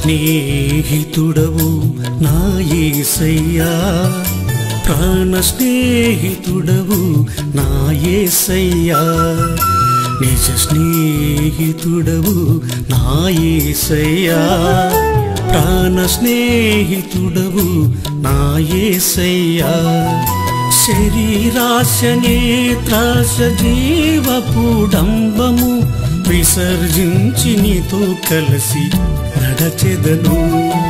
స్నేహితుడవు నా యేసయ్యా ప్రాణ స్నేహితుడవు నా యేసయ్యా నిజ స్నేహితుడవు నా యేసయ్యా ప్రాణ స్నేహితుడవు నా యేసయ్యా శరీరాశ నేత్రాశ జీవపుడంబము విసర్జించి నీతో కలిసి నడచెదను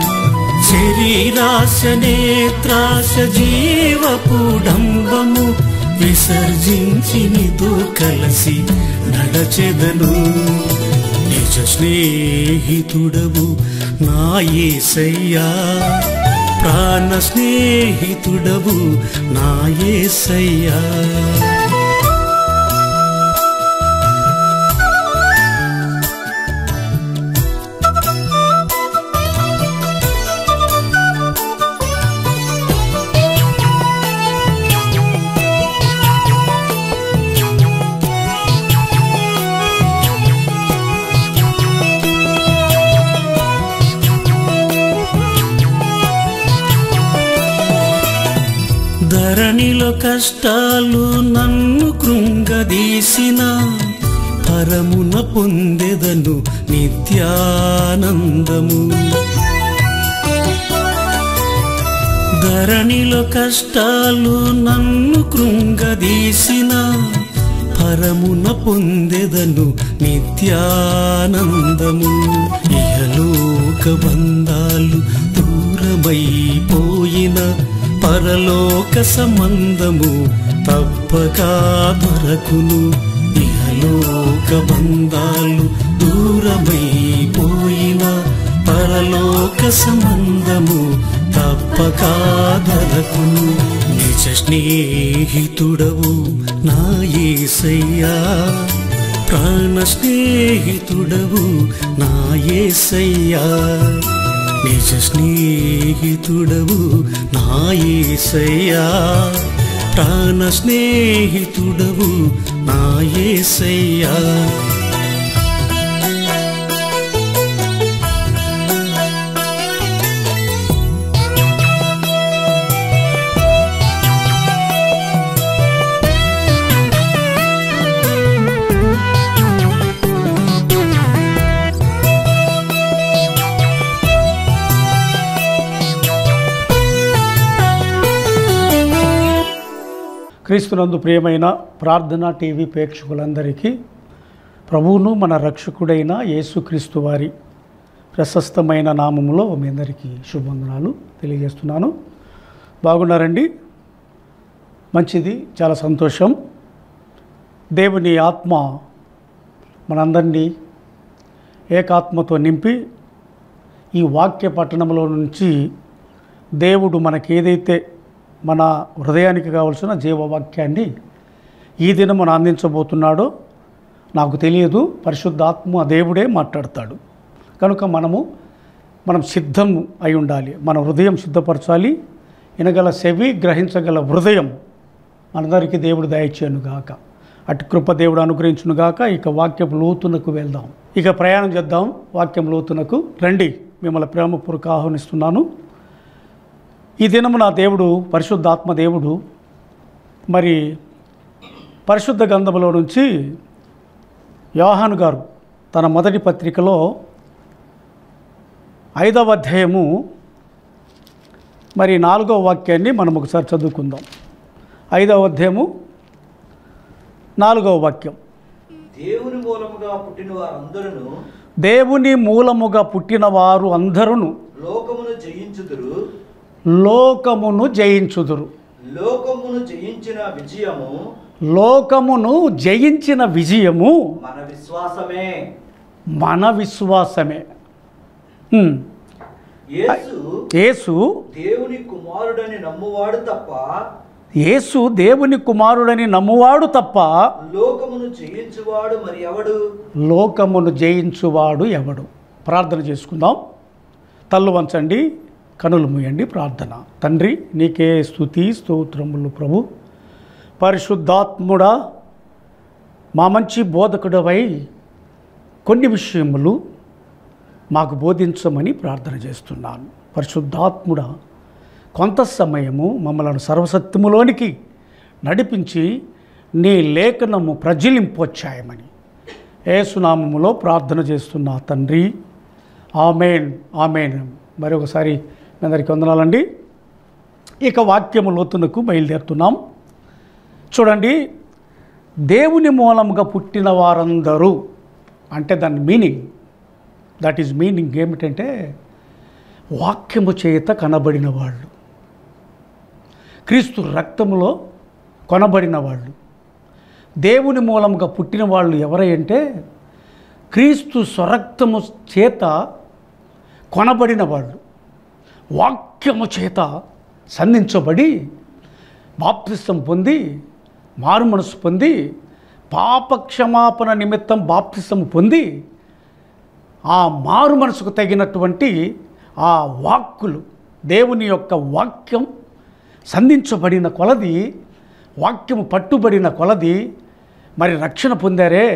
శరీరాశ నేత్రాశ జీవపుడంబము విసర్జించి నీతో కలిసి నడచెదను నిజ స్నేహితుడవు నా యేసయ్యా ప్రాణ స్నేహితుడవు నా యేసయ్యా ధరణిలో కష్టాలు నన్ను కృంగదీసిన పరమున పొందెదను నిత్యానందము ధరణిలో కష్టాలు నన్ను కృంగదీసిన పరమున పొందెదను నిత్యానందము ఇహలోక బంధాలు దూరమైపోయిన పరలోక సంబంధము తప్పక దొరకును ఇహలోక బంధాలు దూరమైపోయిన పరలోక సంబంధము తప్పక దొరకును నిజ స్నేహితుడవు నా యేసయ్యా ప్రాణ స్నేహితుడవు నా యేసయ్యా నిజ స్నేహితుడవు నా యేసయ్యా ప్రాణ స్నేహితుడవు నా యేసయ్యా క్రీస్తునందు ప్రియమైన ప్రార్థన టీవీ ప్రేక్షకులందరికీ ప్రభువును మన రక్షకుడైన యేసుక్రీస్తు వారి ప్రశస్తమైన నామములో మీ అందరికీ శుభవందనాలు తెలియజేస్తున్నాను బాగున్నారండి మంచిది చాలా సంతోషం దేవుని ఆత్మ మనందరినీ ఏకాత్మతో నింపి ఈ వాక్య పట్టణంలో నుంచి దేవుడు మనకి ఏదైతే మన హృదయానికి కావలసిన జీవవాక్యాన్ని ఈ దినం మనం అందించబోతున్నాడో నాకు తెలియదు పరిశుద్ధాత్మ దేవుడే మాట్లాడతాడు కనుక మనము మనం సిద్ధం అయి ఉండాలి మన హృదయం సిద్ధపరచాలి వినగల చెవి గ్రహించగల హృదయం మనందరికీ దేవుడు దయచేయనుగాక అటు కృప దేవుడు అనుగ్రహించునుగాక ఇక వాక్యం లోతునకు వెళ్దాం ఇక ప్రయాణం చేద్దాం వాక్యం లోతునకు రండి మిమ్మల్ని ప్రేమపూర్వక ఆహ్వానిస్తున్నాను ఈ దినము నా దేవుడు పరిశుద్ధాత్మ దేవుడు మరి పరిశుద్ధ గంధములో నుంచి యోహాను గారు తన మొదటి పత్రికలో ఐదవ అధ్యాయము మరి నాలుగవ వాక్యాన్ని మనం ఒకసారి చదువుకుందాం ఐదవ అధ్యాయము నాలుగవ వాక్యం దేవుని మూలముగా పుట్టిన వారందరూ దేవుని మూలముగా పుట్టిన వారు అందరూ లోకమును జయించుదురు లోకమును జయించుదురు లోకమును జయించిన విజయము లోకమును జయించిన విజయము మన విశ్వాసమే మన విశ్వాసమే హ్మ్. యేసు యేసు దేవుని కుమారుడని నమ్మువాడు తప్ప యేసు దేవుని కుమారుడని నమ్మువాడు తప్ప లోకమును జయించువాడు మరి ఎవడు లోకమును జయించువాడు ఎవడు ప్రార్థన చేసుకుందాం తల్లు వంచండి కనులు మూయండి ప్రార్థన తండ్రి నీకే స్తుతి స్తోత్రములు ప్రభు పరిశుద్ధాత్ముడా మా మంచి బోధకుడవై కొన్ని విషయములు మాకు బోధించమని ప్రార్థన చేస్తున్నాను పరిశుద్ధాత్ముడ కొంత సమయము మమ్మల్ని సర్వసత్యములోనికి నడిపించి నీ లేఖనము ప్రజిలింపొచ్చాయమని ఏసునామములో ప్రార్థన చేస్తున్నా తండ్రి ఆమెన్ ఆమెన్ మరొకసారి మీ అందరికీ వందనాలండి ఇక వాక్యము లోతునకు బయలుదేరుతున్నాం చూడండి దేవుని మూలముగా పుట్టిన వారందరూ అంటే దాని మీనింగ్ దట్ ఈజ్ మీనింగ్ ఏమిటంటే వాక్యము చేత కనబడిన వాళ్ళు క్రీస్తు రక్తములో కొనబడిన వాళ్ళు దేవుని మూలముగా పుట్టిన వాళ్ళు ఎవరంటే క్రీస్తు స్వరక్తము చేత కొనబడిన వాళ్ళు వాక్యము చేత సంధించబడి బాప్తిస్తం పొంది మారు మనసు పొంది పాపక్షమాపణ నిమిత్తం బాప్తిస్తం పొంది ఆ మారు మనసుకు తగినటువంటి ఆ వాక్కులు దేవుని యొక్క వాక్యం సంధించబడిన కొలది వాక్యము పట్టుబడిన కొలది మరి రక్షణ పొందారే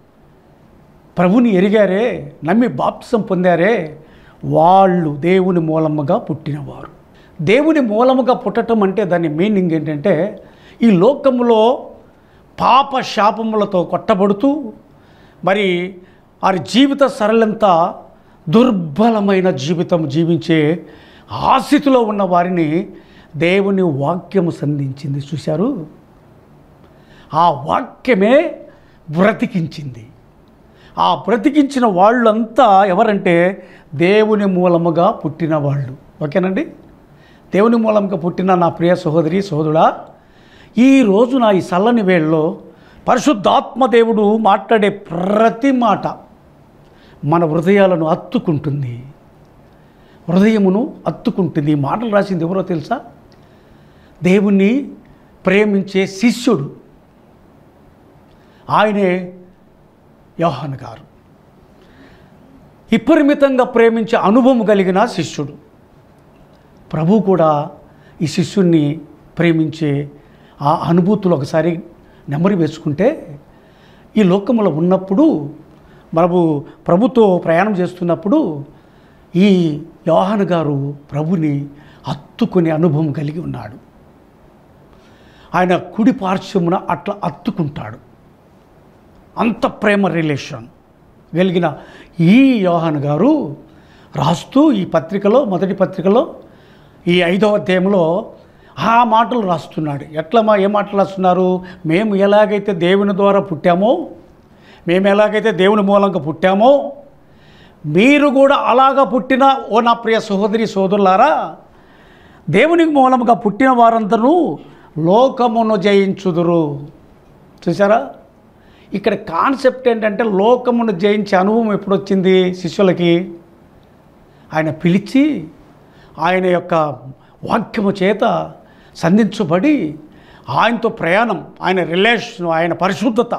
ప్రభుని ఎరిగారే నమ్మి బాప్సం పొందారే వాళ్ళు దేవుని మూలముగా పుట్టినవారు దేవుని మూలముగా పుట్టటం అంటే దాని మీనింగ్ ఏంటంటే ఈ లోకములో పాప శాపములతో కొట్టబడుతూ మరి వారి జీవిత సరళంతా దుర్బలమైన జీవితం జీవించే ఆశితిలో ఉన్న వారిని దేవుని వాక్యము సంధించింది చూశారు ఆ వాక్యమే బ్రతికించింది ఆ బ్రతికించిన వాళ్ళంతా ఎవరంటే దేవుని మూలముగా పుట్టిన వాళ్ళు ఓకేనండి దేవుని మూలంగా పుట్టిన నా ప్రియ సహోదరి సహోదరుడా ఈ రోజు నా ఈ చల్లని వేళలో పరిశుద్ధాత్మ దేవుడు మాట్లాడే ప్రతి మాట మన హృదయాలను అత్తుకుంటుంది హృదయమును అత్తుకుంటుంది ఈ మాటలు రాసింది ఎవరో తెలుసా దేవుణ్ణి ప్రేమించే శిష్యుడు ఆయనే యోహాన్ గారు విపరిమితంగా ప్రేమించే అనుభవం కలిగిన శిష్యుడు ప్రభు కూడా ఈ శిష్యుణ్ణి ప్రేమించే ఆ అనుభూతులు ఒకసారి నెమరి వేసుకుంటే ఈ లోకములో ఉన్నప్పుడు ప్రభు ప్రభుతో ప్రయాణం చేస్తున్నప్పుడు ఈ యోహాన్ గారు ప్రభుని హత్తుకునే అనుభవం కలిగి ఉన్నాడు ఆయన కుడి పార్శ్వమున అట్లా హత్తుకుంటాడు అంత ప్రేమ రిలేషన్ కలిగిన ఈ యోహాన్ గారు రాస్తూ ఈ పత్రికలో మొదటి పత్రికలో ఈ ఐదవ అధ్యాయంలో ఆ మాటలు రాస్తున్నాడు ఎట్లా మా ఏ మాటలు రాస్తున్నారు మేము ఎలాగైతే దేవుని ద్వారా పుట్టామో మేము ఎలాగైతే దేవుని మూలంగా పుట్టామో మీరు కూడా అలాగా పుట్టిన ఓ నా ప్రియ సహోదరి సోదరులారా దేవుని మూలముగా పుట్టిన వారందరూ లోకమును జయించుదురు చూసారా ఇక్కడ కాన్సెప్ట్ ఏంటంటే లోకమును జయించే అనుభవం ఎప్పుడు వచ్చింది శిష్యులకి ఆయన పిలిచి ఆయన యొక్క వాక్యము చేత సంధించబడి ఆయనతో ప్రయాణం ఆయన రిలేషన్ ఆయన పరిశుద్ధత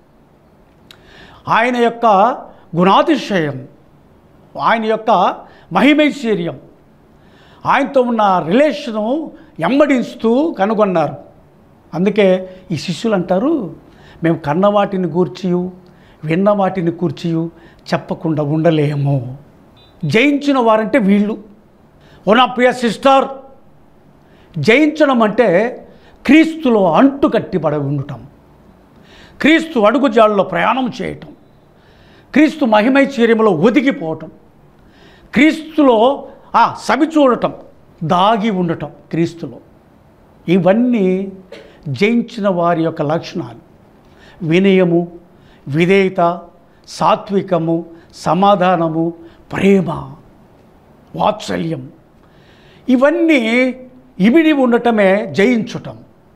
ఆయన యొక్క గుణాతిశయం ఆయన యొక్క మహిమైశ్వర్యం ఆయనతో ఉన్న రిలేషను ఎంబడిస్తూ కనుగొన్నారు అందుకే ఈ శిష్యులు అంటారు మేము కన్న వాటిని గూర్చియు విన్న వాటిని కూర్చియు చెప్పకుండా ఉండలేము జయించిన వారంటే వీళ్ళు ఓ నా ప్రియ సిస్టర్ జయించడం అంటే క్రీస్తులో అంటు కట్టిపడి ఉండటం క్రీస్తు అడుగుజాడులో ప్రయాణం చేయటం క్రీస్తు మహిమైశ్వర్యంలో ఒదిగిపోవటం క్రీస్తులో ఆ సవి చూడటం దాగి ఉండటం క్రీస్తులో ఇవన్నీ జయించిన వారి యొక్క లక్షణాలు వినయము విధేయత సాత్వికము సమాధానము ప్రేమ వాత్సల్యం ఇవన్నీ ఇమిడి ఉండటమే జయించటం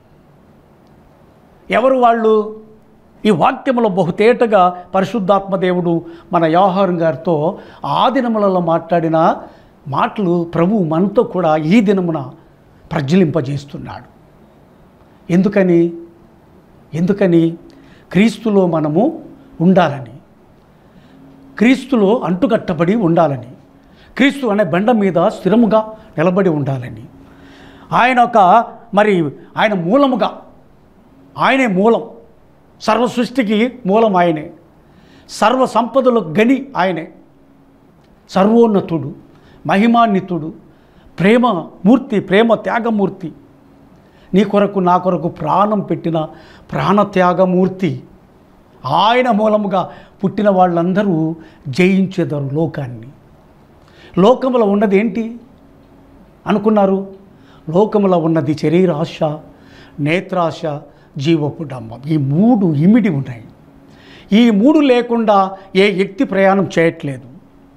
ఎవరు వాళ్ళు ఈ వాక్యములో బహుతేటగా పరిశుద్ధాత్మ దేవుడు మన వ్యవహారం గారితో ఆ దినములలో మాట్లాడిన మాటలు ప్రభు మనతో కూడా ఈ దినమున ప్రజ్వలింపజేస్తున్నాడు ఎందుకని ఎందుకని క్రీస్తులో మనము ఉండాలని క్రీస్తులో అంటుకట్టబడి ఉండాలని క్రీస్తు అనే బండ మీద స్థిరముగా నిలబడి ఉండాలని ఆయన ఒక మరి ఆయన మూలముగా ఆయనే మూలం సర్వ సృష్టికి మూలం ఆయనే సర్వ సంపదలకు గని ఆయనే సర్వోన్నతుడు మహిమాన్వితుడు ప్రేమ మూర్తి ప్రేమ త్యాగమూర్తి నీ కొరకు నా కొరకు ప్రాణం పెట్టిన ప్రాణత్యాగమూర్తి ఆయన మూలముగా పుట్టిన వాళ్ళందరూ జయించేదారు లోకాన్ని లోకములో ఉన్నది ఏంటి అనుకున్నారు లోకములో ఉన్నది శరీరాశ నేత్రాశ జీవపు డంబం ఈ మూడు ఇమిడి ఉన్నాయి ఈ మూడు లేకుండా ఏ వ్యక్తి ప్రయాణం చేయట్లేదు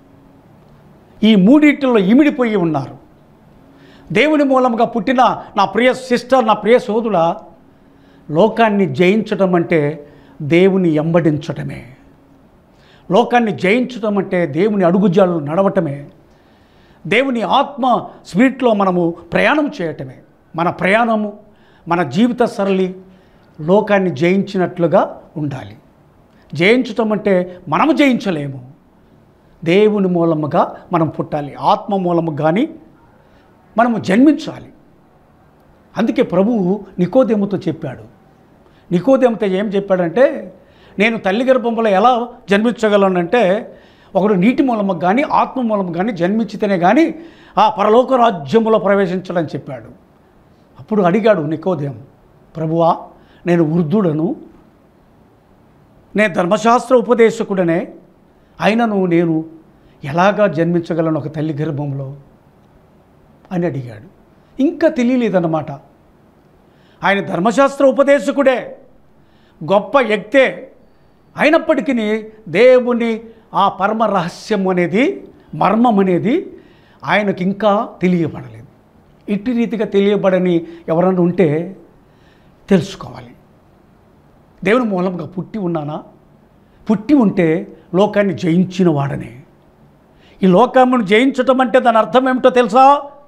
ఈ మూడింటిలో ఇమిడిపోయి ఉన్నారు దేవుని మూలముగా పుట్టిన నా ప్రియ సిస్టర్ నా ప్రియ సోదరుడా లోకాన్ని జయించడం అంటే దేవుని ఎంబడించటమే లోకాన్ని జయించడం అంటే దేవుని అడుగుజాలు నడవటమే దేవుని ఆత్మ స్పిరిట్లో మనము ప్రయాణం చేయటమే మన ప్రయాణము మన జీవిత సరళి లోకాన్ని జయించినట్లుగా ఉండాలి జయించటం అంటే మనము జయించలేము దేవుని మూలముగా మనం పుట్టాలి ఆత్మ మూలము కానీ మనము జన్మించాలి అందుకే ప్రభువు నికోదేముతో చెప్పాడు నికోదేముతో ఏం చెప్పాడంటే నేను తల్లి గర్భంలో ఎలా జన్మించగలనంటే ఒకడు నీటి మూలము కానీ ఆత్మ మూలము కానీ జన్మించితేనే కానీ ఆ పరలోక రాజ్యములో ప్రవేశించడని చెప్పాడు అప్పుడు అడిగాడు నికోదేం ప్రభువా నేను వృద్ధుడను నేను ధర్మశాస్త్ర ఉపదేశకుడనే అయినను నేను ఎలాగా జన్మించగలను ఒక తల్లి గర్భంలో అని అడిగాడు ఇంకా తెలియలేదన్నమాట ఆయన ధర్మశాస్త్ర ఉపదేశకుడే గొప్ప వ్యక్తే అయినప్పటికీ దేవుని ఆ పరమ రహస్యం అనేది మర్మం అనేది ఆయనకి ఇంకా తెలియబడలేదు ఇట్టి రీతిగా తెలియబడని ఎవరన్నా ఉంటే తెలుసుకోవాలి దేవుని మూలంగా పుట్టి ఉన్నానా పుట్టి ఉంటే లోకాన్ని జయించిన వాడనే ఈ లోకమును జయించటం అంటే దాని అర్థం ఏమిటో తెలుసా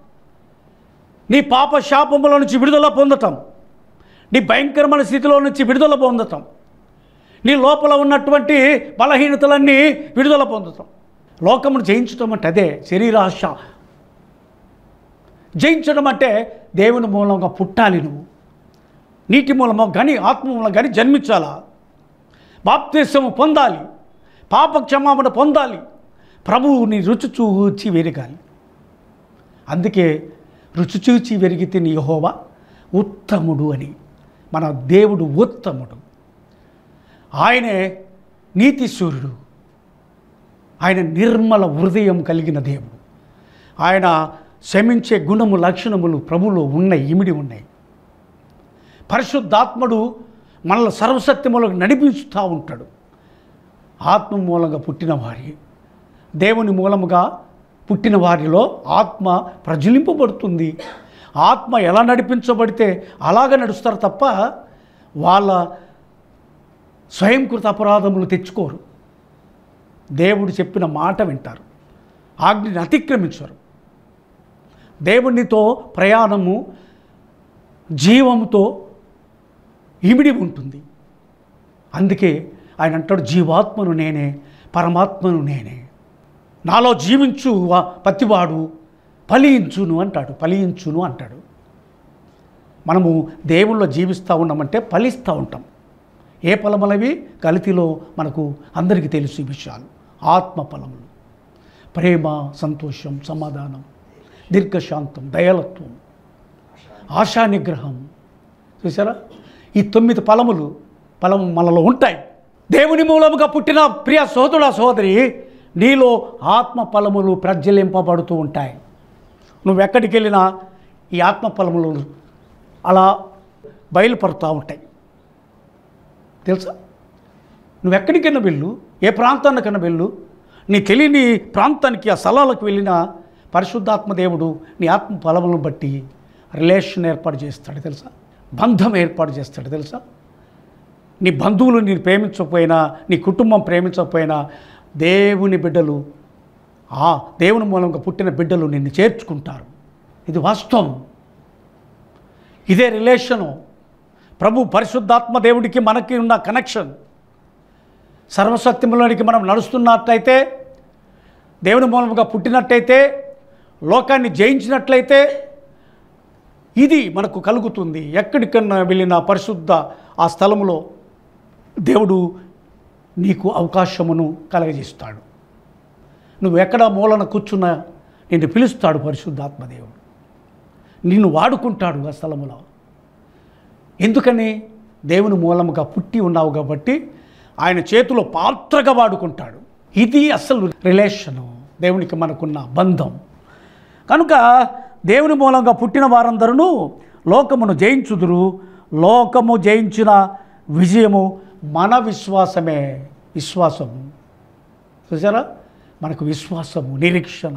నీ పాప శాపముల నుంచి విడుదల పొందటం నీ భయంకరమైన స్థితిలో నుంచి విడుదల పొందటం నీ లోపల ఉన్నటువంటి బలహీనతలన్నీ విడుదల పొందటం లోకమును జయించటం అంటే అదే శరీరాశ జయించడం అంటే దేవుని మూలంగా పుట్టాలి నువ్వు నీటి మూలమో కానీ ఆత్మ మూలం కానీ జన్మించాలా బాప్తీసము పొందాలి పాప క్షమాపణ పొందాలి ప్రభువుని రుచి చూచి వెరగాలి అందుకే రుచి చూచి వెరిగితే నీ యెహోవా ఉత్తముడు అని మన దేవుడు ఉత్తముడు ఆయనే నీతి సూర్యుడు ఆయన నిర్మల హృదయం కలిగిన దేవుడు ఆయన శమించే గుణము లక్షణములు ప్రభులో ఉన్నాయి ఇమిడి ఉన్నాయి పరిశుద్ధాత్ముడు మనల్ని సర్వసత్యములకు నడిపిస్తూ ఉంటాడు ఆత్మ మూలంగా పుట్టిన వారి దేవుని మూలముగా పుట్టిన వారిలో ఆత్మ ప్రజ్వలింపబడుతుంది ఆత్మ ఎలా నడిపించబడితే అలాగ నడుస్తారు తప్ప వాళ్ళ స్వయంకృత అపరాధములు తెచ్చుకోరు దేవుడు చెప్పిన మాట వింటారు ఆజ్ఞని అతిక్రమించరు దేవునితో ప్రయాణము జీవముతో ఇమిడి ఉంటుంది అందుకే ఆయన అంటాడు జీవాత్మను నేనే పరమాత్మను నేనే నాలో జీవించు వా- పతివాడు ఫలించును అంటాడు ఫలించును అంటాడు మనము దేవుల్లో జీవిస్తూ ఉన్నామంటే ఫలిస్తూ ఉంటాం ఏ ఫలములవి కలితిలో మనకు అందరికీ తెలుసు ఈ విషయాలు ఆత్మ ఫలములు ప్రేమ సంతోషం సమాధానం దీర్ఘశాంతం దయాలత్వం ఆశా నిగ్రహం చూసారా ఈ తొమ్మిది ఫలములు ఫలము మనలో ఉంటాయి దేవుని మూలముగా పుట్టిన ప్రియ సోదరుడ సోదరి నీలో ఆత్మ ఫలములు ప్రజ్వలింపబడుతూ ఉంటాయి నువ్వు ఎక్కడికి వెళ్ళినా ఈ ఆత్మ ఫలములు అలా బయలుపడుతూ ఉంటాయి తెలుసా నువ్వు ఎక్కడికైనా వెళ్ళు ఏ ప్రాంతానికైనా వెళ్ళు నీ తెలియని ప్రాంతానికి ఆ స్థలాలకు వెళ్ళినా పరిశుద్ధాత్మ దేవుడు నీ ఆత్మ ఫలములను బట్టి రిలేషన్ ఏర్పాటు చేస్తాడు తెలుసా బంధం ఏర్పాటు చేస్తాడు తెలుసా నీ బంధువులు నేను ప్రేమించకపోయినా నీ కుటుంబం ప్రేమించకపోయినా దేవుని బిడ్డలు ఆ దేవుని మూలంగా పుట్టిన బిడ్డలు నిన్ను చేర్చుకుంటారు ఇది వాస్తవం ఇదే రిలేషను ప్రభు పరిశుద్ధాత్మ దేవుడికి మనకి ఉన్న కనెక్షన్ సర్వసత్యంలోనికి మనం నడుస్తున్నట్లయితే దేవుని మూలముగా పుట్టినట్టయితే లోకాన్ని జయించినట్లయితే ఇది మనకు కలుగుతుంది ఎక్కడికన్నా వెళ్ళిన పరిశుద్ధ ఆ స్థలములో దేవుడు నీకు అవకాశమును కలగజేస్తాడు నువ్వు ఎక్కడ మూలన కూర్చున్నా నిన్ను పిలుస్తాడు పరిశుద్ధాత్మదేవుడు నిన్ను వాడుకుంటాడు ఆ స్థలములో ఎందుకని దేవుని మూలముగా పుట్టి ఉన్నావు కాబట్టి ఆయన చేతిలో పాత్రగా వాడుకుంటాడు ఇది అసలు రిలేషను దేవునికి మనకున్న బంధం కనుక దేవుని మూలంగా పుట్టిన వారందరూ లోకమును జయించుదురు లోకము జయించిన విజయము మన విశ్వాసమే విశ్వాసము చూసారా మనకు విశ్వాసము నిరీక్షణ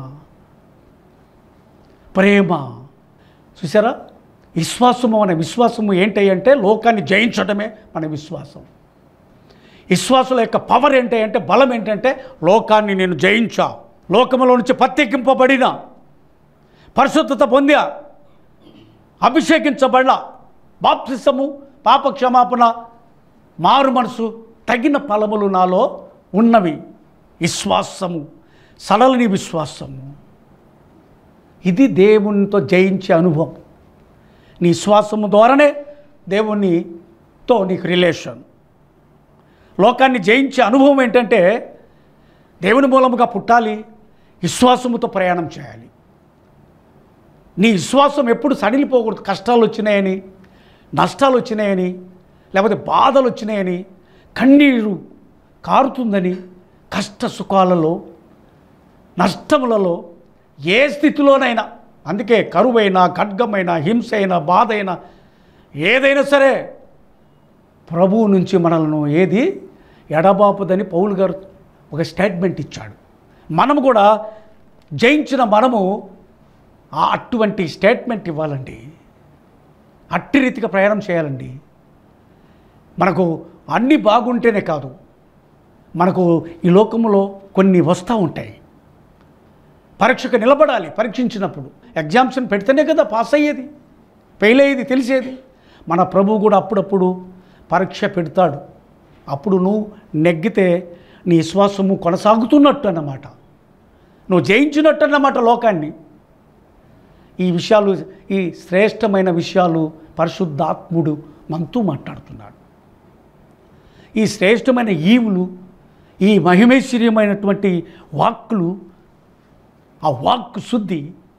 ప్రేమ చూసారా విశ్వాసము అనే విశ్వాసము ఏంటి అంటే లోకాన్ని జయించడమే మన విశ్వాసం విశ్వాసుల యొక్క పవర్ ఏంటి అంటే బలం ఏంటంటే లోకాన్ని నేను జయించా లోకములో నుంచి ప్రత్యేకింపబడిన పరిశుద్ధత పొందా అభిషేకించబడ బాప్తిసము పాప క్షమాపణ మారు మనసు తగిన ఫలములు నాలో ఉన్నవి విశ్వాసము సడలని విశ్వాసము ఇది దేవునితో జయించే అనుభవం నీ శ్వాసము ద్వారానే దేవునితో నీకు రిలేషన్ లోకాన్ని జయించే అనుభవం ఏంటంటే దేవుని మూలముగా పుట్టాలి విశ్వాసముతో ప్రయాణం చేయాలి నీ విశ్వాసం ఎప్పుడు సడిలిపోకూడదు కష్టాలు వచ్చినాయని నష్టాలు వచ్చినాయని లేకపోతే బాధలు వచ్చినాయని కన్నీరు కారుతుందని కష్ట సుఖాలలో నష్టములలో ఏ స్థితిలోనైనా అందుకే కరువైనా ఖడ్గమైన హింస అయినా బాధ అయినా ఏదైనా సరే ప్రభువు నుంచి మనల్ని ఏది ఎడబాపుదని పౌలు గారు ఒక స్టేట్మెంట్ ఇచ్చాడు మనము కూడా జయించిన మనము ఆ అటువంటి స్టేట్మెంట్ ఇవ్వాలండి అట్టి రీతిగా ప్రయాణం చేయాలండి మనకు అన్నీ బాగుంటేనే కాదు మనకు ఈ లోకంలో కొన్ని వస్తూ ఉంటాయి పరీక్షకు నిలబడాలి పరీక్షించినప్పుడు ఎగ్జామ్స్ని పెడితేనే కదా పాస్ అయ్యేది ఫెయిల్ అయ్యేది తెలిసేది మన ప్రభు కూడా అప్పుడప్పుడు పరీక్ష పెడతాడు అప్పుడు నువ్వు నెగ్గితే నీ విశ్వాసము కొనసాగుతున్నట్టు అన్నమాట నువ్వు జయించినట్టు అన్నమాట లోకాన్ని ఈ విషయాలు ఈ శ్రేష్టమైన విషయాలు పరిశుద్ధాత్ముడు మనతో మాట్లాడుతున్నాడు ఈ శ్రేష్టమైన ఈవులు ఈ మహిమేశ్వర్యమైనటువంటి వాక్కులు ఆ వాక్కు శుద్ధి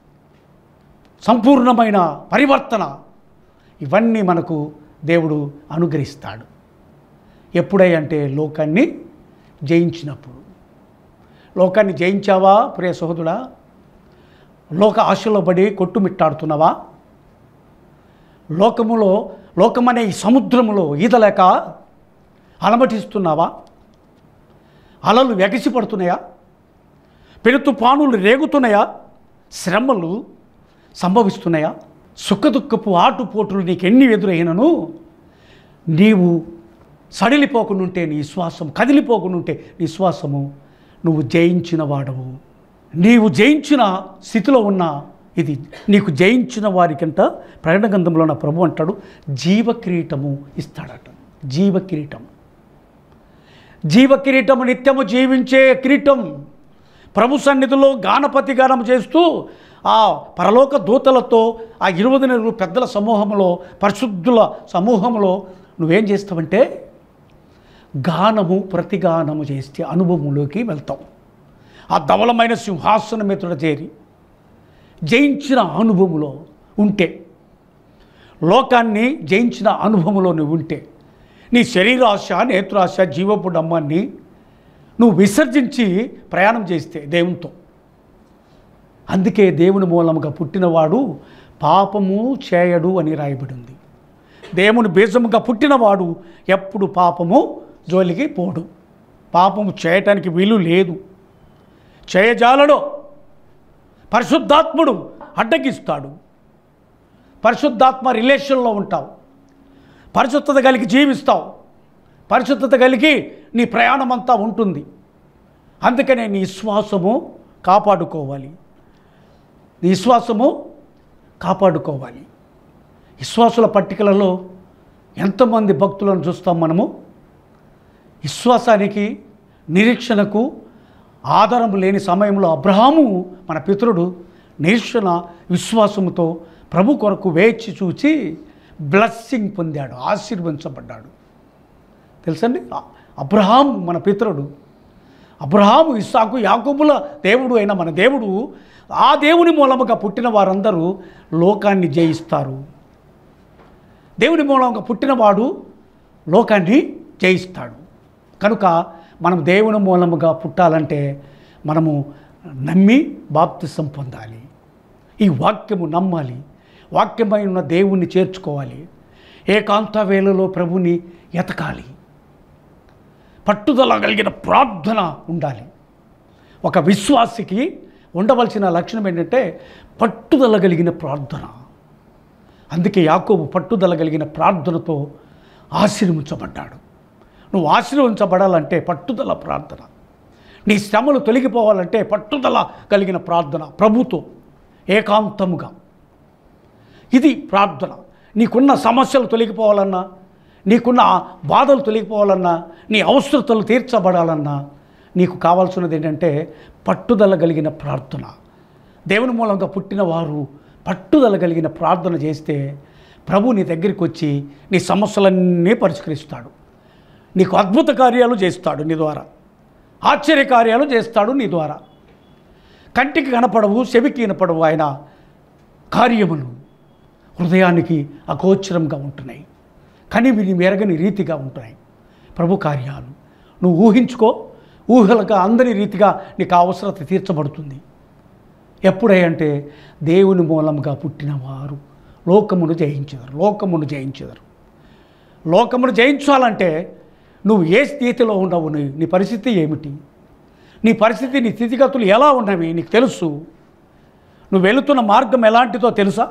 సంపూర్ణమైన పరివర్తన ఇవన్నీ మనకు దేవుడు అనుగ్రహిస్తాడు ఎప్పుడై అంటే లోకాన్ని జయించినప్పుడు లోకాన్ని జయించావా ప్రియ సహోదరుడా లోక ఆశలో పడి కొట్టుమిట్టాడుతున్నావా లోకములో లోకమనే ఈ సముద్రములో ఈదలేక అలమటిస్తున్నావా అలలు ఎగసిపడుతున్నాయా పెను తుఫానులు రేగుతున్నాయా శ్రమలు సంభవిస్తున్నాయా సుఖదుఖపు ఆటుపోటులు నీకు ఎన్ని ఎదురైనను నీవు సడిలిపోకుండా నీ శ్వాసం కదిలిపోకుండా నీ శ్వాసము నువ్వు జయించిన వాడవు నీవు జయించిన స్థితిలో ఉన్న ఇది నీకు జయించిన వారికంట ప్రకటన గ్రంథంలో నా ప్రభు అంటాడు జీవ కిరీటము ఇస్తాడట జీవ కిరీటం జీవ కిరీటము నిత్యము జీవించే కిరీటం ప్రభు సన్నిధిలో గానపతి గానం చేస్తూ ఆ పరలోక దూతలతో ఆ ఇరవై నెలలు పెద్దల సమూహంలో పరిశుద్ధుల సమూహంలో నువ్వేం చేస్తావంటే గానము ప్రతిగానము చేస్తే అనుభవంలోకి వెళ్తావు ఆ ధవలమైన సింహాసనం ఎదుట చేరి జయించిన అనుభవంలో ఉంటే లోకాన్ని జయించిన అనుభవంలో నువ్వు ఉంటే నీ శరీరాశ నేత్రాశ జీవపు డమ్మాన్ని నువ్వు విసర్జించి ప్రయాణం చేస్తే దేవునితో అందుకే దేవుని మూలముగా పుట్టినవాడు పాపము చేయడు అని రాయబడింది దేవుని బీజముగా పుట్టినవాడు ఎప్పుడు పాపము జోలికి పోడు పాపము చేయటానికి వీలు లేదు చేయజాలడో పరిశుద్ధాత్ముడు అడ్డగిస్తాడు పరిశుద్ధాత్మ రిలేషన్లో ఉంటావు పరిశుద్ధత కలిగి జీవిస్తావు పరిశుద్ధత కలిగి నీ ప్రయాణం అంతా ఉంటుంది అందుకనే నీ విశ్వాసము కాపాడుకోవాలి నీ విశ్వాసము కాపాడుకోవాలి విశ్వాసుల పట్టికలలో ఎంతమంది భక్తులను చూస్తాం మనము విశ్వాసానికి నిరీక్షణకు ఆధారం లేని సమయంలో అబ్రహాము మన పితరుడు నిరీక్షణ విశ్వాసముతో ప్రభు కొరకు వేచి చూచి బ్లెస్సింగ్ పొందాడు ఆశీర్వదించబడ్డాడు తెలుసండి అ- అబ్రహాం మన పితరుడు అబ్రహాము ఇస్సాకు యాకోబుల దేవుడు అయిన మన దేవుడు ఆ దేవుని మూలముగా పుట్టిన వారందరూ లోకాన్ని జయిస్తారు దేవుని మూలంగా పుట్టినవాడు లోకాన్ని జయిస్తాడు కనుక మనం దేవుని మూలముగా పుట్టాలంటే మనము నమ్మి బాప్తిసం పొందాలి ఈ వాక్యము నమ్మాలి వాక్యమై ఉన్న దేవుణ్ణి చేర్చుకోవాలి ఏకాంత వేళలో ప్రభుని ఎతకాలి పట్టుదల కలిగిన ప్రార్థన ఉండాలి ఒక విశ్వాసికి ఉండవలసిన లక్షణం ఏంటంటే పట్టుదల కలిగిన ప్రార్థన అందుకే యాకోబు పట్టుదల కలిగిన ప్రార్థనతో ఆశీర్వించబడ్డాడు నువ్వు ఆశీర్వించబడాలంటే పట్టుదల ప్రార్థన నీ శ్రమలు తొలగిపోవాలంటే పట్టుదల కలిగిన ప్రార్థన ప్రభుతో ఏకాంతముగా ఇది ప్రార్థన నీకున్న సమస్యలు తొలగిపోవాలన్నా నీకున్న బాధలు తొలగిపోవాలన్నా నీ అవసరతలు తీర్చబడాలన్నా నీకు కావాల్సినది ఏంటంటే పట్టుదల కలిగిన ప్రార్థన దేవుని మూలంగా పుట్టిన వారు పట్టుదల కలిగిన ప్రార్థన చేస్తే ప్రభు నీ దగ్గరికి వచ్చి నీ సమస్యలన్నీ పరిష్కరిస్తాడు నీకు అద్భుత కార్యాలు చేస్తాడు నీ ద్వారా ఆశ్చర్య కార్యాలు చేస్తాడు నీ ద్వారా కంటికి కనపడవు చెవికి వినపడవు ఆయన కార్యములు హృదయానికి అగోచరంగా ఉంటున్నాయి కానీ విని మెరగని రీతిగా ఉంటున్నాయి ప్రభు కార్యాలు నువ్వు ఊహించుకో ఊహలుగా అందరి రీతిగా నీకు ఆ అవసరత తీర్చబడుతుంది ఎప్పుడంటే దేవుని మూలంగా పుట్టినవారు లోకమును జయించెదరు లోకమును జయించెదరు లోకమును జయించాలంటే నువ్వు ఏ స్థితిలో ఉండవు నీ నీ పరిస్థితి ఏమిటి నీ పరిస్థితి నీ స్థితిగతులు ఎలా ఉన్నవి నీకు తెలుసు నువ్వు వెళుతున్న మార్గం ఎలాంటిదో తెలుసా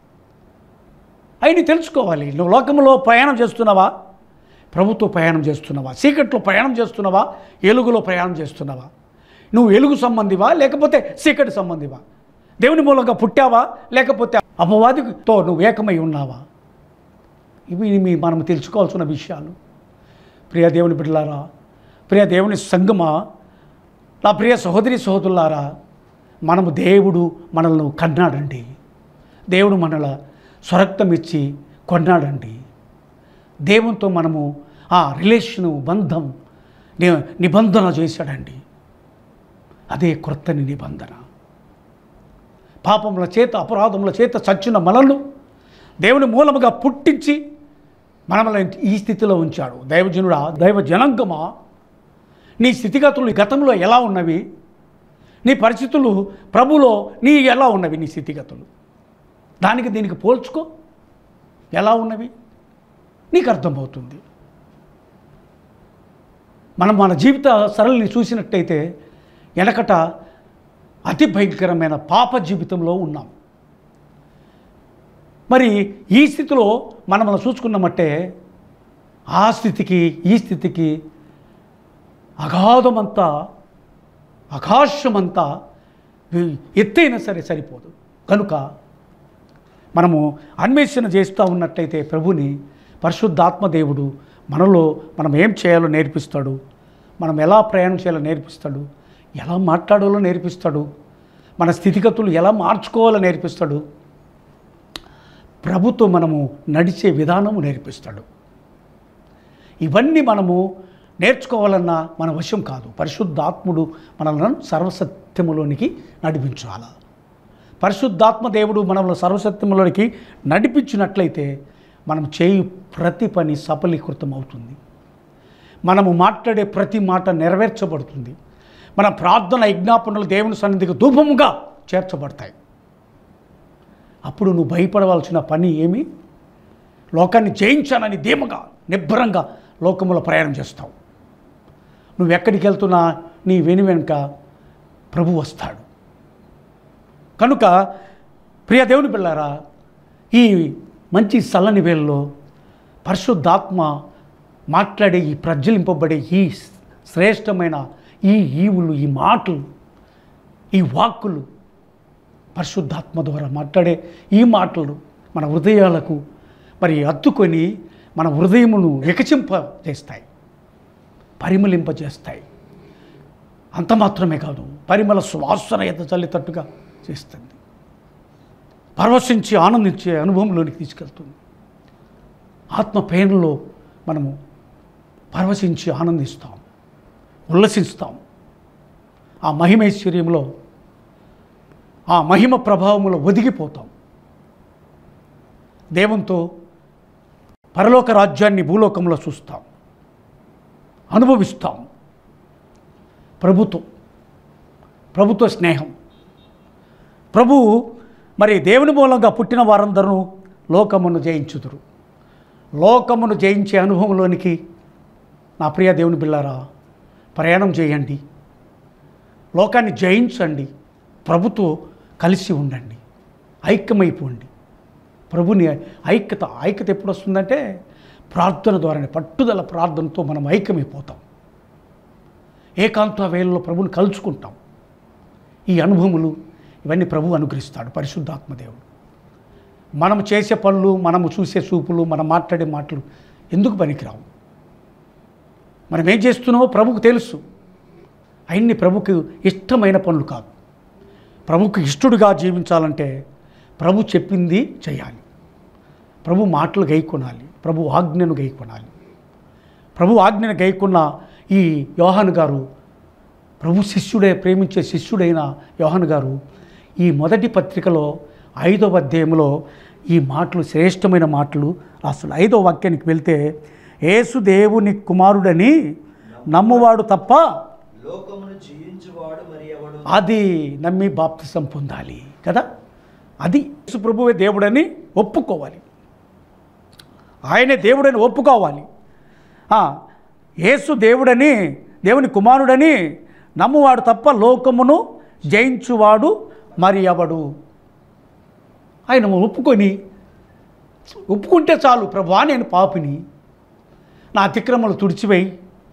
అవి తెలుసుకోవాలి నువ్వు లోకంలో ప్రయాణం చేస్తున్నావా ప్రభుత్వ ప్రయాణం చేస్తున్నావా చీకట్లో ప్రయాణం చేస్తున్నావా ఎలుగులో ప్రయాణం చేస్తున్నావా నువ్వు ఎలుగు సంబంధివా లేకపోతే చీకటి సంబంధివా దేవుని మూలంగా పుట్టావా లేకపోతే అపవాదితో నువ్వు ఏకమై ఉన్నావా ఇవి మీ మనం తెలుసుకోవాల్సిన విషయాలు ప్రియ దేవుని బిడ్డలారా ప్రియ దేవుని సంగమా నా ప్రియ సహోదరి సహోదరులారా మనము దేవుడు మనల్ని కన్నాడండి దేవుడు మనల స్వరక్తం ఇచ్చి కొన్నాడండి దేవునితో మనము ఆ రిలేషను బంధం ని- నిబంధన చేశాడండి అదే క్రొత్తని నిబంధన పాపముల చేత అపరాధముల చేత చచ్చిన మనల్ని దేవుని మూలముగా పుట్టించి మనల్ని ఈ స్థితిలో ఉంచాడు దైవజనుడా దైవ జనాంగమా నీ స్థితిగతులు గతంలో ఎలా ఉన్నవి నీ పరిస్థితులు ప్రభులో నీ ఎలా ఉన్నవి నీ స్థితిగతులు దానికి దీనికి పోల్చుకో ఎలా ఉన్నవి నీకు అర్థమవుతుంది మనం మన జీవిత సరళిని చూసినట్టయితే వెనకట అతి భయంకరమైన పాప జీవితంలో ఉన్నాం మరి ఈ స్థితిలో మనం మనం చూసుకున్నామంటే ఆ స్థితికి ఈ స్థితికి అగాధమంతా ఆకాశమంతా వి- ఎత్తైనా సరే సరిపోదు కనుక మనము అన్వేషణ చేస్తూ ఉన్నట్టయితే ప్రభుని పరిశుద్ధాత్మ దేవుడు మనలో మనం ఏం చేయాలో నేర్పిస్తాడు మనం ఎలా ప్రయాణం చేయాలో నేర్పిస్తాడు ఎలా మాట్లాడాలో నేర్పిస్తాడు మన స్థితిగతులు ఎలా మార్చుకోవాలో నేర్పిస్తాడు ప్రభుతో మనము నడిచే విధానము నేర్పిస్తాడు ఇవన్నీ మనము నేర్చుకోవాలన్నా మన వశం కాదు పరిశుద్ధాత్ముడు మనల్ని సర్వసత్యములోనికి నడిపించాల పరిశుద్ధాత్మ దేవుడు మనల్ని సర్వసత్యములోనికి నడిపించినట్లయితే మనం చేయు ప్రతి పని సఫలీకృతం అవుతుంది మనము మాట్లాడే ప్రతి మాట నెరవేర్చబడుతుంది మన ప్రార్థన యజ్ఞాపనలు దేవుని సన్నిధికి ధూపముగా చేర్చబడతాయి అప్పుడు నువ్వు భయపడవలసిన పని ఏమి లోకాన్ని జయించానని ధీమగా నిబ్బరంగా లోకములో ప్రయాణం చేస్తావు నువ్వు ఎక్కడికి వెళ్తున్నా నీ వెను వెనుక ప్రభు వస్తాడు కనుక ప్రియ దేవుని పిల్లారా ఈ మంచి చల్లని వేళలో పరిశుద్ధాత్మ మాట్లాడే ఈ ప్రజ్వలింపబడే ఈ శ్రేష్టమైన ఈ ఈవులు ఈ మాటలు ఈ వాక్కులు పరిశుద్ధాత్మ ద్వారా మాట్లాడే ఈ మాటలు మన హృదయాలకు మరి అత్తుకొని మన హృదయమును వికచింప చేస్తాయి పరిమళింపజేస్తాయి అంత మాత్రమే కాదు పరిమళ సువాసన ఎత చల్లేటట్టుగా చేస్తుంది పరవశించి ఆనందించే అనుభవంలోనికి తీసుకెళ్తుంది ఆత్మ పేరులో మనము పరవశించి ఆనందిస్తాం ఉల్లసిస్తాం ఆ మహిమైశ్వర్యంలో ఆ మహిమ ప్రభావంలో ఒదిగిపోతాం దేవునితో పరలోక రాజ్యాన్ని భూలోకంలో చూస్తాం అనుభవిస్తాం ప్రభుత్వం ప్రభుత్వ స్నేహం ప్రభు మరి దేవుని మూలంగా పుట్టిన వారందరూ లోకమును జయించుదురు లోకమును జయించే అనుభవంలోనికి నా ప్రియ దేవుని బిల్లారా ప్రయాణం చేయండి లోకాన్ని జయించండి ప్రభుతో కలిసి ఉండండి ఐక్యమైపోండి ప్రభుని ఐక్యత ఐక్యత ఎప్పుడు వస్తుందంటే ప్రార్థన ద్వారానే పట్టుదల ప్రార్థనతో మనం ఐక్యమైపోతాం ఏకాంత వేళలో ప్రభుని కలుసుకుంటాం ఈ అనుభవములు ఇవన్నీ ప్రభు అనుగ్రహిస్తాడు పరిశుద్ధాత్మదేవుడు మనం చేసే పనులు మనము చూసే చూపులు మనం మాట్లాడే మాటలు ఎందుకు పనికిరావు మనం ఏం చేస్తున్నామో ప్రభుకు తెలుసు అవన్నీ ప్రభుకు ఇష్టమైన పనులు కాదు ప్రభుకు ఇష్టడుగా జీవించాలంటే ప్రభు చెప్పింది చేయాలి ప్రభు మాటలు గైకొనాలి ప్రభు ఆజ్ఞను గైకొనాలి ప్రభు ఆజ్ఞను గైకొన్న ఈ యోహాను గారు ప్రభు శిష్యుడే ప్రేమించే శిష్యుడైన యోహాను గారు ఈ మొదటి పత్రికలో ఐదవ అధ్యాయంలో ఈ మాటలు శ్రేష్టమైన మాటలు అసలు ఐదో వాక్యానికి వెళ్తే యేసు దేవుని కుమారుడని నమ్మువాడు తప్ప లోకమును జయించువాడు మరి ఎవడు అది నమ్మి బాప్తిసం పొందాలి కదా అది యేసు ప్రభువే దేవుడని ఒప్పుకోవాలి ఆయనే దేవుడని ఒప్పుకోవాలి ఆ, యేసు దేవుడని దేవుని కుమారుడని నమ్మువాడు తప్ప లోకమును జయించువాడు మరి ఎవడు ఆయన ఒప్పుకొని ఒప్పుకుంటే చాలు ప్రభా నేను పాపిని నా అతిక్రమలు తుడిచివేయి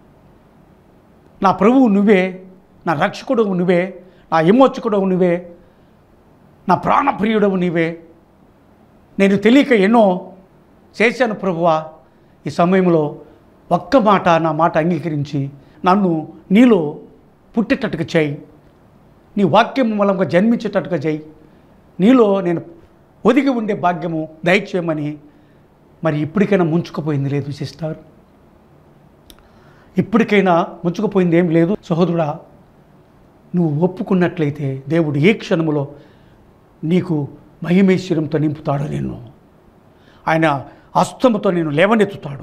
నా ప్రభువు నువ్వే నా రక్షకుడు నువ్వే నా విమోచకుడు నువ్వే నా ప్రాణప్రియుడవు నీవే నేను తెలియక ఎన్నో చేశాను ప్రభువా ఈ సమయంలో ఒక్క మాట నా మాట అంగీకరించి నన్ను నీలో పుట్టేటట్టుగా చేయి నీ వాక్యం మూలంగా జన్మించేటట్టుగా చేయి నీలో నేను ఒదిగి ఉండే భాగ్యము దయచేయమని మరి ఇప్పటికైనా ముంచుకుపోయింది లేదు సిస్టర్ ఇప్పటికైనా ముంచుకుపోయింది ఏం లేదు సహోదరుడా నువ్వు ఒప్పుకున్నట్లయితే దేవుడు ఏ క్షణములో నీకు మహిమేశ్వరంతో నింపుతాడు నిన్ను ఆయన హస్తముతో నేను లేవనెత్తుతాడు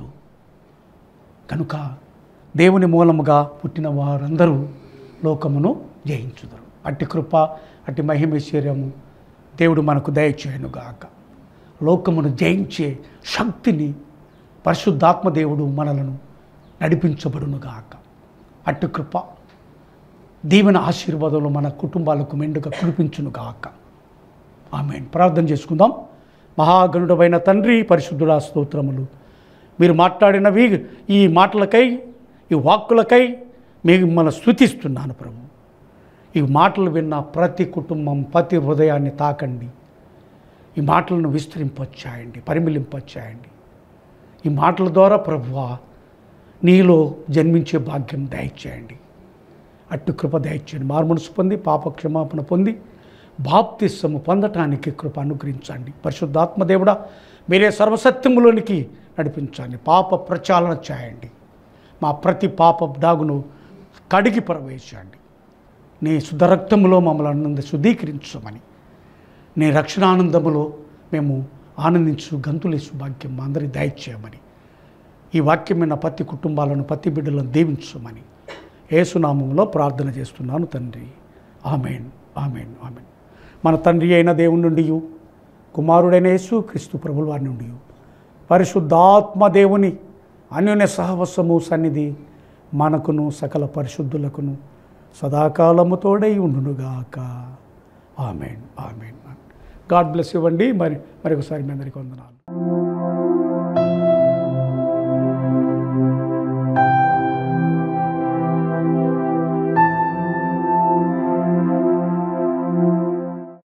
కనుక దేవుని మూలముగా పుట్టిన వారందరూ లోకమును జయించుదరు అట్టి కృప అట్టి మహిమేశ్వర్యము దేవుడు మనకు దయచేయనుగాక లోకమును జయించే శక్తిని పరిశుద్ధాత్మ దేవుడు మనలను నడిపించబడునుగాక అట్టి కృప దీవెన ఆశీర్వాదాలు మన కుటుంబాలకు మెండుగా కురిపించునుగాక ఆమె ప్రార్థన చేసుకుందాం మహాగణుడమైన తండ్రి పరిశుద్ధుడా స్తోత్రములు మీరు మాట్లాడినవి ఈ మాటలకై ఈ వాక్కులకై మీకు మన స్థుతిస్తున్నాను ప్రభు ఈ మాటలు విన్న ప్రతి కుటుంబం ప్రతి హృదయాన్ని తాకండి ఈ మాటలను విస్తరింపచ్చాయండి పరిమిలింపచ్చాయండి ఈ మాటల ద్వారా ప్రభువా నీలో జన్మించే భాగ్యం దయచేయండి అట్టు కృప దయచేయండి మార్మనసు పొంది పాప క్షమాపణ పొంది బాప్తిస్సము పొందటానికి కృప అనుగ్రహించండి పరిశుద్ధాత్మ దేవుడా మీరే సర్వసత్యములోనికి నడిపించండి పాప ప్రచాలన చేయండి మా ప్రతి పాప దాగును కడిగి ప్రవేశండి నీ శుద్ధ రక్తములో మమ్మల్ని ఆనంద శుద్ధీకరించమని నీ రక్షణానందములో మేము ఆనందించు గంతులేసు భాగ్యం మా అందరి దయచేయమని ఈ వాక్యమైన ప్రతి కుటుంబాలను ప్రతి బిడ్డలను దీవించమని ఏసునామంలో ప్రార్థన చేస్తున్నాను తండ్రి ఆమెన్ ఆమెన్ ఆమెన్ మన తండ్రి అయిన దేవుని నుండి కుమారుడైన యేసు క్రీస్తు ప్రభుల వారి నుండి పరిశుద్ధాత్మ దేవుని అన్యోన్య సహవసము సన్నిధి మనకును సకల పరిశుద్ధులకును సదాకాలము తోడై ఉండునుగాక ఆమెన్ ఆమెన్ గాడ్ బ్లెస్ ఇవ్వండి మరి మరొకసారి మీ అందరికీ వందనాలు